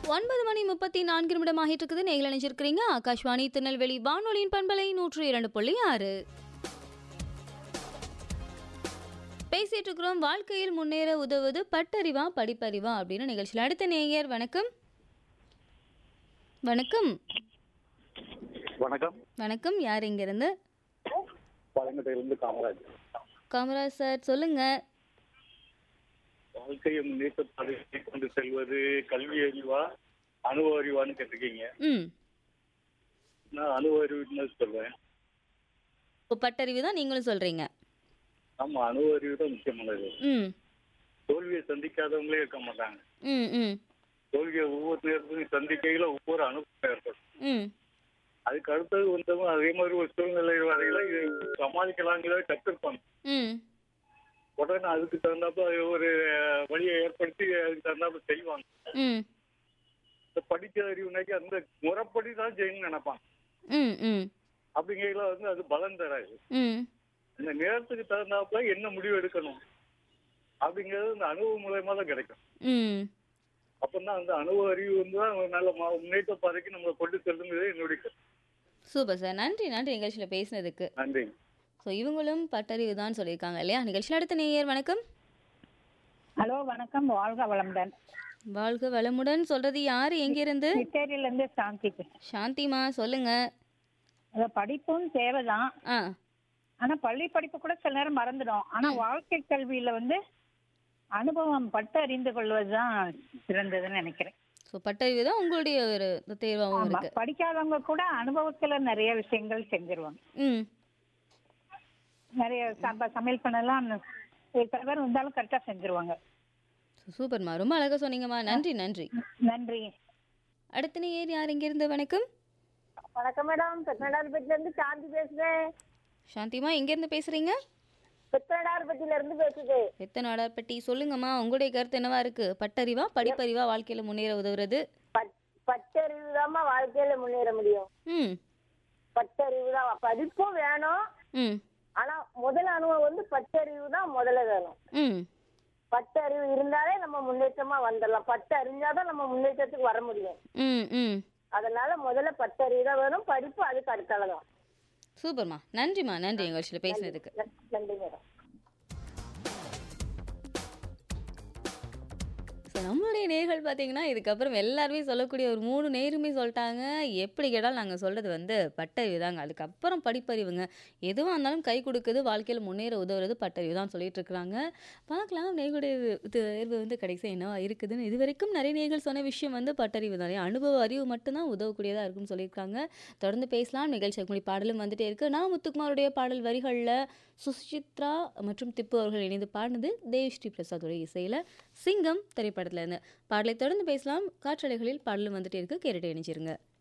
ஒன்பது மணி முப்பத்தி நான்கு நிமிடம் ஆகிட்டு இருக்குது நேரில் நினைச்சிருக்கிறீங்க ஆகாஷ்வாணி திருநெல்வேலி வானொலியின் பண்பலை நூற்று இரண்டு புள்ளி ஆறு பேசிட்டு இருக்கிறோம் வாழ்க்கையில் முன்னேற உதவுவது பட்டறிவா படிப்பறிவா அப்படின்னு நிகழ்ச்சியில் அடுத்த நேயர் வணக்கம் வணக்கம் வணக்கம் வணக்கம் யார் இங்கிருந்து பழங்கட்டையிலிருந்து காமராஜ் காமராஜ் சார் சொல்லுங்க வாழ்க்கையை முன்னேற்ற பாதையை கொண்டு செல்வது கல்வி அறிவா அனுபவ அறிவான்னு கேட்டிருக்கீங்க ம் நான் அனுபவ அறிவுன்னு சொல்றேன் இப்போ பட்டறிவு தான் நீங்களும் சொல்றீங்க ஆமா அனுபவ அறிவு தான் முக்கியமானது ம் தோல்வியை சந்திக்காதவங்களே இருக்க மாட்டாங்க ம் ம் தோல்வியை ஒவ்வொரு நேரத்தையும் சந்திக்கையில ஒவ்வொரு அனுபவம் ஏற்படும் ம் அதுக்கு அடுத்தது வந்தவங்க அதே மாதிரி ஒரு சூழ்நிலை வரையில இதை சமாளிக்கலாங்கிறத கற்றுருப்பாங்க ம் உடனே அதுக்கு தகுந்தாப்ப ஒரு வழியை ஏற்படுத்தி அதுக்கு தகுந்தாப்ப செய்வாங்க ம் இந்த படிச்ச அறிவுனாக்கி அந்த முறைப்படி தான் செய்யணும்னு நினைப்பாங்க ம் ம் அப்படிங்கையில வந்து அது பலன் தராது ம் இந்த நேரத்துக்கு தகுந்தாப்புல என்ன முடிவு எடுக்கணும் அப்படிங்கிறது இந்த அனுபவம் மூலயமா தான் கிடைக்கும் ம் அப்பதான் அந்த அனுபவ அறிவு வந்து தான் ஒரு நல்ல மா- முன்னேற்ற பாதைக்கு நம்மளை கொண்டு செல்லுங்கிறது என்னுடைய கருத்து. சூப்பர் சார் நன்றி நன்றி நிகழ்ச்சியில் பேசினதுக்கு நன்றி ஸோ இவங்களும் பட்டறிவு தான் சொல்லியிருக்காங்க இல்லையா நிகழ்ச்சியில் அடுத்த நேயர் வணக்கம் ஹலோ வணக்கம் வாழ்க வளமுடன் வாழ்க வளமுடன் சொல்றது யாரு எங்கிருந்து சித்தேரியில இருந்து சாந்தி பேசுறேன். சாந்திமா சொல்லுங்க அத படிப்பும் தேவைதான் ஆ ஆனா பள்ளி படிப்பு கூட சில நேரம் மறந்துடும் ஆனா வாழ்க்கை கல்வியில வந்து அனுபவம் பட்டு அறிந்து கொள்வதுதான் சிறந்ததுன்னு நினைக்கிறேன் ஸோ பட்டறிவு தான் உங்களுடைய ஒரு தேர்வாகவும் ஆமா இருக்கு படிக்காதவங்க கூட அனுபவத்துல நிறைய விஷயங்கள் செஞ்சிருவாங்க ம் நிறைய சம்ப- சமையல் பண்ணலாம் ஒரு சில பேர் வந்தாலும் கரெக்டா செஞ்சிருவாங்க ஸோ சூப்பர்மா ரொம்ப அழகாக சொன்னீங்கம்மா நன்றி நன்றி நன்றி அடுத்த நேயர் யார் எங்கிருந்து வணக்கம் வணக்கம் மேடம் பெத்தனடார்பட்டில இருந்து சாந்தி பேசுறேன் சாந்திமா எங்கேருந்து பேசுறீங்க பெத்தனடார்பட்டில இருந்து பேசுது எத்தனை நாடார்பட்டி சொல்லுங்கம்மா உங்களுடைய கருத்து என்னவா இருக்கு பட்டறிவா படிப்பறிவா வாழ்க்கையில முன்னேற உதவுறது பட்- பட்டறிவு தாம்மா வாழ்க்கையில முன்னேற முடியும் ம் பட்டறிவு தான் படிப்பும் வேணும் ம் ஆனா முதல் அனுபவம் வந்து பட்டறிவு தான் முதல்ல வேணும் ம் பட்டறிவு இருந்தாலே நம்ம முன்னேற்றமா வந்துடலாம் பட்டு அறிஞ்சாதான் நம்ம முன்னேற்றத்துக்கு வர முடியும் ம் ம் அதனால முதல்ல பட்டறிவு தான் வேணும் படிப்பு அதுக்கு அடுத்தால தான் சூப்பர்மா நன்றிம்மா நன்றி எங்கள் பேசினதுக்கு ந- நன்றி மேடம் ஸோ நம்மளுடைய நேர்கள் பார்த்தீங்கன்னா இதுக்கப்புறம் எல்லாருமே சொல்லக்கூடிய ஒரு மூணு நேருமே சொல்லிட்டாங்க எப்படி கேட்டாலும் நாங்கள் சொல்கிறது வந்து பட்டறிவு தாங்க அதுக்கப்புறம் படிப்பறிவுங்க எதுவாக இருந்தாலும் கை கொடுக்குது வாழ்க்கையில் முன்னேற உதவுறது பட்டறிவு தான் சொல்லிட்டு இருக்கிறாங்க பார்க்கலாம் நேர்களுடைய தேர்வு வந்து கடைசியாக என்னவா இருக்குதுன்னு இது வரைக்கும் நிறைய நேர்கள் சொன்ன விஷயம் வந்து பட்டறிவு தான் அனுபவ அறிவு மட்டும்தான் உதவக்கூடியதாக இருக்குன்னு சொல்லியிருக்காங்க தொடர்ந்து பேசலாம் நிகழ்ச்சி முடி பாடலும் வந்துட்டே இருக்கு நான் முத்துக்குமாருடைய பாடல் வரிகளில் சுசித்ரா மற்றும் திப்பு அவர்கள் இணைந்து பாடினது தேவ்ஸ்ரீ பிரசாத்துடைய இசையில் சிங்கம் திரைப்படத்துல இருந்து பாடலை தொடர்ந்து பேசலாம் காற்றலைகளில் பாடலும் வந்துட்டே இருக்கு கேட்டுட்டு இணைச்சிருங்க